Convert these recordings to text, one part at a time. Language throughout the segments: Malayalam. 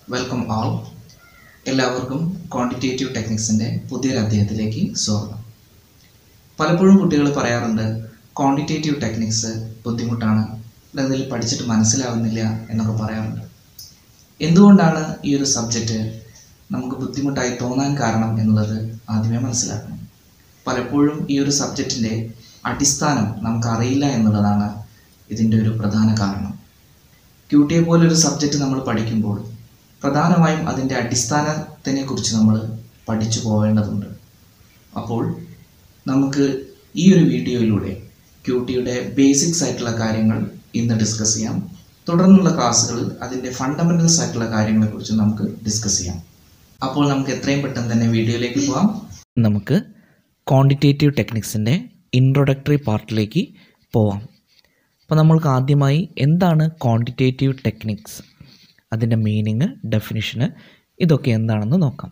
വെൽക്കം ആൾ എല്ലാവർക്കും ക്വാണ്ടിറ്റേറ്റീവ് ടെക്നിക്സിൻ്റെ പുതിയൊരു അധ്യായത്തിലേക്ക് സ്വാഗതം പലപ്പോഴും കുട്ടികൾ പറയാറുണ്ട് ക്വാണ്ടിറ്റേറ്റീവ് ടെക്നിക്സ് ബുദ്ധിമുട്ടാണ് ഇതെന്തിൽ പഠിച്ചിട്ട് മനസ്സിലാവുന്നില്ല എന്നൊക്കെ പറയാറുണ്ട് എന്തുകൊണ്ടാണ് ഈ ഒരു സബ്ജക്റ്റ് നമുക്ക് ബുദ്ധിമുട്ടായി തോന്നാൻ കാരണം എന്നുള്ളത് ആദ്യമേ മനസ്സിലാക്കണം പലപ്പോഴും ഈ ഒരു സബ്ജക്റ്റിൻ്റെ അടിസ്ഥാനം നമുക്കറിയില്ല എന്നുള്ളതാണ് ഇതിൻ്റെ ഒരു പ്രധാന കാരണം ക്യു ടി എ പോലൊരു സബ്ജക്റ്റ് നമ്മൾ പഠിക്കുമ്പോൾ പ്രധാനമായും അതിൻ്റെ അടിസ്ഥാനത്തിനെ കുറിച്ച് നമ്മൾ പഠിച്ചു പോവേണ്ടതുണ്ട് അപ്പോൾ നമുക്ക് ഈ ഒരു വീഡിയോയിലൂടെ ക്യു ടിയുടെ ബേസിക്സ് ആയിട്ടുള്ള കാര്യങ്ങൾ ഇന്ന് ഡിസ്കസ് ചെയ്യാം തുടർന്നുള്ള ക്ലാസ്സുകളിൽ അതിൻ്റെ ഫണ്ടമെൻ്റൽസ് ആയിട്ടുള്ള കാര്യങ്ങളെക്കുറിച്ച് നമുക്ക് ഡിസ്കസ് ചെയ്യാം അപ്പോൾ നമുക്ക് എത്രയും പെട്ടെന്ന് തന്നെ വീഡിയോയിലേക്ക് പോകാം നമുക്ക് ക്വാണ്ടിറ്റേറ്റീവ് ടെക്നിക്സിൻ്റെ ഇൻട്രൊഡക്ടറി പാർട്ടിലേക്ക് പോവാം അപ്പോൾ നമ്മൾക്ക് ആദ്യമായി എന്താണ് ക്വാണ്ടിറ്റേറ്റീവ് ടെക്നിക്സ് അതിൻ്റെ മീനിങ് ഡെഫിനിഷന് ഇതൊക്കെ എന്താണെന്ന് നോക്കാം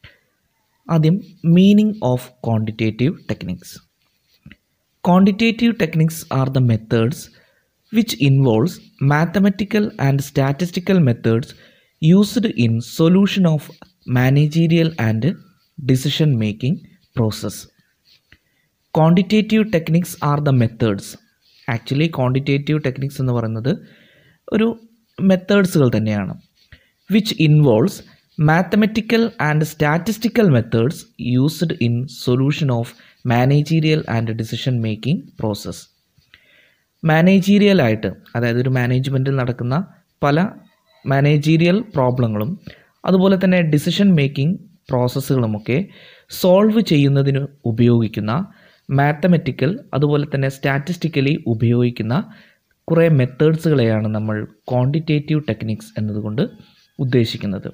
ആദ്യം meaning of quantitative techniques quantitative techniques are the methods which involves mathematical and statistical methods used in solution of managerial and decision making process quantitative techniques are the methods actually quantitative techniques എന്ന് പറയുന്നത് ഒരു മെത്തേഡ്സുകൾ തന്നെയാണ് which involves mathematical and statistical methods used in solution of managerial and decision making process managerial ആയിട്ട് അതായത് ഒരു മാനേജ്മെൻറ്റിൽ നടക്കുന്ന പല മാനേജീരിയൽ പ്രോബ്ലങ്ങളും അതുപോലെ തന്നെ ഡിസിഷൻ മേക്കിംഗ് പ്രോസസ്സുകളുമൊക്കെ സോൾവ് ചെയ്യുന്നതിന് ഉപയോഗിക്കുന്ന മാത്തമെറ്റിക്കൽ അതുപോലെ തന്നെ സ്റ്റാറ്റിസ്റ്റിക്കലി ഉപയോഗിക്കുന്ന കുറേ മെത്തേഡ്സുകളെയാണ് നമ്മൾ ക്വാണ്ടിറ്റേറ്റീവ് ടെക്നിക്സ് എന്നതുകൊണ്ട് ഉദ്ദേശിക്കുന്നത്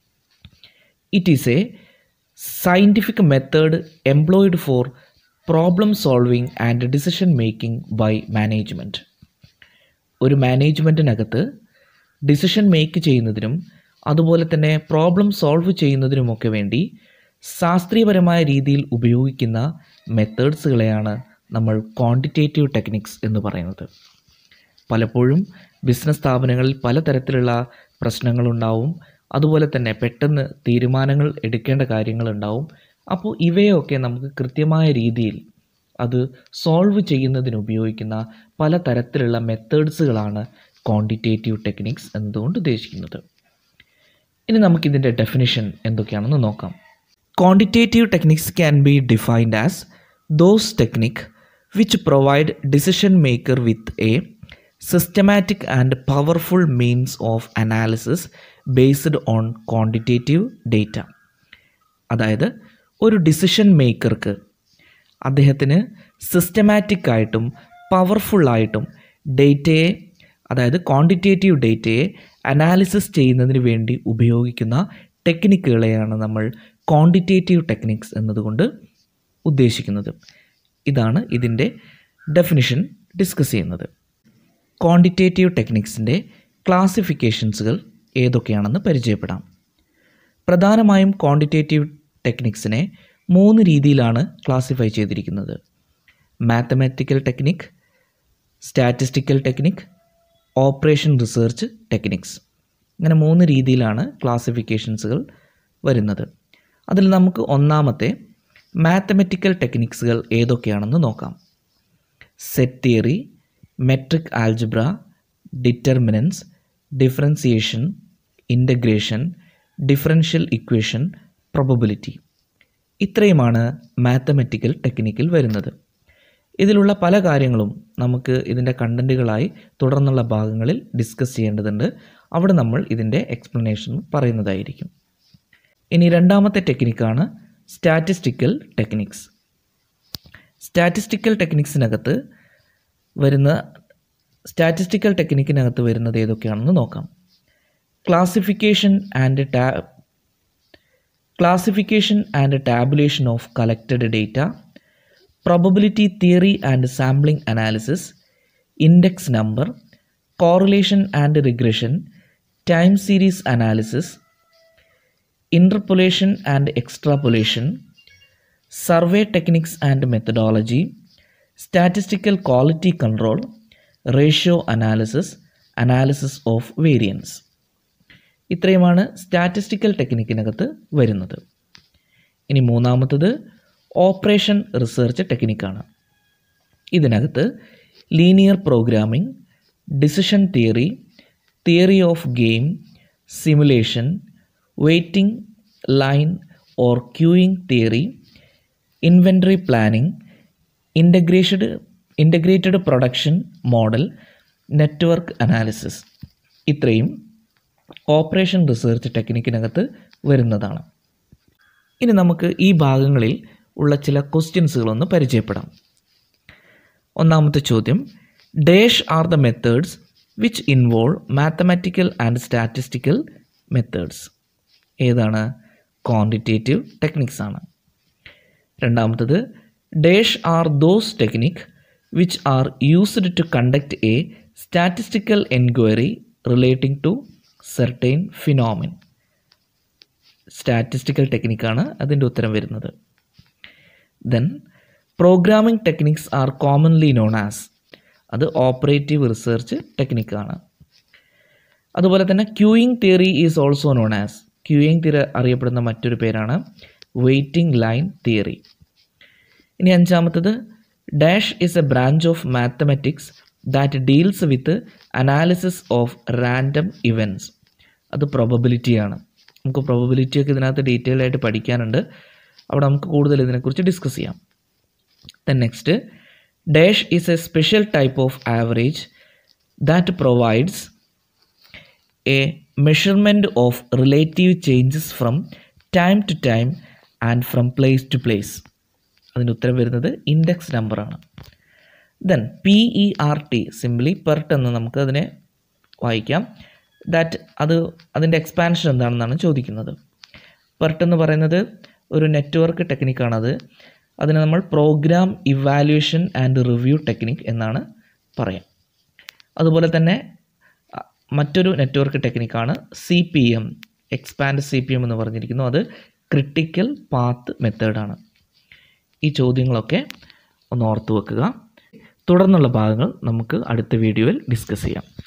it is a scientific method employed for problem solving and decision making by management ഒരു മാനേജ്മെൻറ്റിനകത്ത് ഡിസിഷൻ മേക്ക് ചെയ്യുന്നതിനും അതുപോലെ തന്നെ പ്രോബ്ലം സോൾവ് ചെയ്യുന്നതിനുമൊക്കെ വേണ്ടി ശാസ്ത്രീയപരമായ രീതിയിൽ ഉപയോഗിക്കുന്ന മെത്തേഡ്സുകളെയാണ് നമ്മൾ ക്വാണ്ടിറ്റേറ്റീവ് ടെക്നിക്സ് എന്ന് പറയുന്നത് പലപ്പോഴും ബിസിനസ് സ്ഥാപനങ്ങളിൽ പലതരത്തിലുള്ള പ്രശ്നങ്ങളുണ്ടാവും അതുപോലെ തന്നെ പെട്ടെന്ന് തീരുമാനങ്ങൾ എടുക്കേണ്ട കാര്യങ്ങളുണ്ടാവും അപ്പോൾ ഇവയൊക്കെ നമുക്ക് കൃത്യമായ രീതിയിൽ അത് സോൾവ് ചെയ്യുന്നതിന് ഉപയോഗിക്കുന്ന പല തരത്തിലുള്ള മെത്തേഡ്സുകളാണ് ക്വാണ്ടിറ്റേറ്റീവ് ടെക്നിക്സ് എന്നതുകൊണ്ട് ഉദ്ദേശിക്കുന്നത് ഇനി നമുക്കിതിൻ്റെ ഡെഫിനിഷൻ എന്തൊക്കെയാണെന്ന് നോക്കാം quantitative techniques can be defined as those technique which provide decision maker with a systematic and powerful means of analysis based on quantitative data അതായത് ഒരു ഡിസിഷൻ മേക്കർക്ക് അദ്ദേഹത്തിന് സിസ്റ്റമാറ്റിക് ആയിട്ടും പവർഫുള്ളായിട്ടും ഡേറ്റയെ അതായത് ക്വാണ്ടിറ്റേറ്റീവ് ഡേറ്റയെ അനാലിസിസ് ചെയ്യുന്നതിന് വേണ്ടി ഉപയോഗിക്കുന്ന ടെക്നിക്കുകളെയാണ് നമ്മൾ ക്വാണ്ടിറ്റേറ്റീവ് ടെക്നിക്സ് എന്നതുകൊണ്ട് ഉദ്ദേശിക്കുന്നത് ഇതാണ് ഇതിൻ്റെ ഡെഫിനിഷൻ ഡിസ്കസ് ചെയ്യുന്നത് ക്വാണ്ടിറ്റേറ്റീവ് ടെക്നിക്സിൻ്റെ ക്ലാസിഫിക്കേഷൻസുകൾ ഏതൊക്കെയാണെന്ന് പരിചയപ്പെടാം പ്രധാനമായും ക്വാണ്ടിറ്റേറ്റീവ് ടെക്നിക്സിനെ മൂന്ന് രീതിയിലാണ് ക്ലാസിഫൈ ചെയ്തിരിക്കുന്നത് mathematical technique statistical technique operation research techniques അങ്ങനെ മൂന്ന് രീതിയിലാണ് ക്ലാസിഫിക്കേഷൻസുകൾ വരുന്നത് അതിൽ നമുക്ക് ഒന്നാമത്തെ മാത്തമെറ്റിക്കൽ ടെക്നിക്സുകൾ ഏതൊക്കെയാണെന്ന് നോക്കാം set theory matrix algebra determinants differentiation integration differential equation probability ഇത്രയുമാണ് മാത്തമെറ്റിക്കൽ ടെക്നിക്കിൽ വരുന്നത് ഇതിലുള്ള പല കാര്യങ്ങളും നമുക്ക് ഇതിൻ്റെ കണ്ടൻറ്റുകളായി തുടർന്നുള്ള ഭാഗങ്ങളിൽ ഡിസ്കസ് ചെയ്യേണ്ടതുണ്ട് അവിടെ നമ്മൾ ഇതിൻ്റെ എക്സ്പ്ലനേഷൻ പറയുന്നതായിരിക്കും ഇനി രണ്ടാമത്തെ ടെക്നിക്കാണ് സ്റ്റാറ്റിസ്റ്റിക്കൽ ടെക്നിക്സ് സ്റ്റാറ്റിസ്റ്റിക്കൽ ടെക്നിക്സിനകത്ത് വരുന്ന സ്റ്റാറ്റിസ്റ്റിക്കൽ ടെക്നിക്കിനകത്ത് വരുന്നത് ഏതൊക്കെയാണെന്ന് നോക്കാം ക്ലാസിഫിക്കേഷൻ ആൻഡ് ടാ classification and tabulation of collected data, probability theory and sampling analysis, index number, correlation and regression, time series analysis, interpolation and extrapolation, survey techniques and methodology, statistical quality control, ratio analysis, analysis of variance. ഇത്രയുമാണ് സ്റ്റാറ്റിസ്റ്റിക്കൽ ടെക്നിക്കിനകത്ത് വരുന്നത് ഇനി മൂന്നാമത്തത് ഓപ്പറേഷൻ റിസർച്ച് ടെക്നിക്കാണ് ഇതിനകത്ത് linear programming decision theory theory of game simulation waiting line or queuing theory inventory planning integrated integrated production model network analysis ഇത്രയും ഓപ്പറേഷൻ റിസർച്ച് ടെക്നിക്കിനകത്ത് വരുന്നതാണ് ഇനി നമുക്ക് ഈ ഭാഗങ്ങളിൽ ഉള്ള ചില ക്വസ്റ്റ്യൻസുകളൊന്ന് പരിചയപ്പെടാം ഒന്നാമത്തെ ചോദ്യം dash are the methods which involve mathematical and statistical methods ഏതാണ് ക്വാണ്ടിറ്റേറ്റീവ് ടെക്നിക്സ് ആണ് രണ്ടാമത്തത് dash are those technique which are used to conduct a statistical enquiry relating to certain phenomena statistical ടെക്നിക്കാണ് അതിൻ്റെ ഉത്തരം വരുന്നത് then programming techniques are commonly known as അത് ഓപ്പറേറ്റീവ് റിസർച്ച് ടെക്നിക്കാണ് അതുപോലെ തന്നെ queuing theory is also known as queuing theory അറിയപ്പെടുന്ന മറ്റൊരു പേരാണ് വെയ്റ്റിംഗ് ലൈൻ തിയറി ഇനി അഞ്ചാമത്തത് dash is a branch of mathematics that deals with analysis of random events അത് പ്രൊബബിലിറ്റിയാണ് നമുക്ക് പ്രൊബബിലിറ്റിയൊക്കെ ഇതിനകത്ത് ഡീറ്റെയിൽ ആയിട്ട് പഠിക്കാനുണ്ട് അവിടെ നമുക്ക് കൂടുതൽ ഇതിനെക്കുറിച്ച് ഡിസ്കസ് ചെയ്യാം then next dash is a special type of average that provides a measurement of relative changes from time to time and from place to place അതിൻ്റെ ഉത്തരം വരുന്നത് ഇൻഡെക്സ് നമ്പറാണ് then P E R T simply PERT എന്ന് നമുക്ക് അതിനെ വായിക്കാം ദാറ്റ് അത് അതിൻ്റെ എക്സ്പാൻഷൻ എന്താണെന്നാണ് ചോദിക്കുന്നത് പെർട്ട് എന്ന് പറയുന്നത് ഒരു നെറ്റ്വർക്ക് ടെക്നിക്കാണത് അതിനെ നമ്മൾ program evaluation and review technique എന്നാണ് പറയാം അതുപോലെ തന്നെ അ, മറ്റൊരു നെറ്റ്വർക്ക് ടെക്നിക്കാണ് C P M expand C P M എന്ന് പറഞ്ഞിരിക്കുന്നു അത് ക്രിട്ടിക്കൽ പാത്ത് മെത്തേഡാണ് ഈ ചോദ്യങ്ങളൊക്കെ ഒന്ന് ഓർത്ത് വെക്കുക തുടർന്നുള്ള ഭാഗങ്ങൾ നമുക്ക് അടുത്ത വീഡിയോയിൽ ഡിസ്കസ് ചെയ്യാം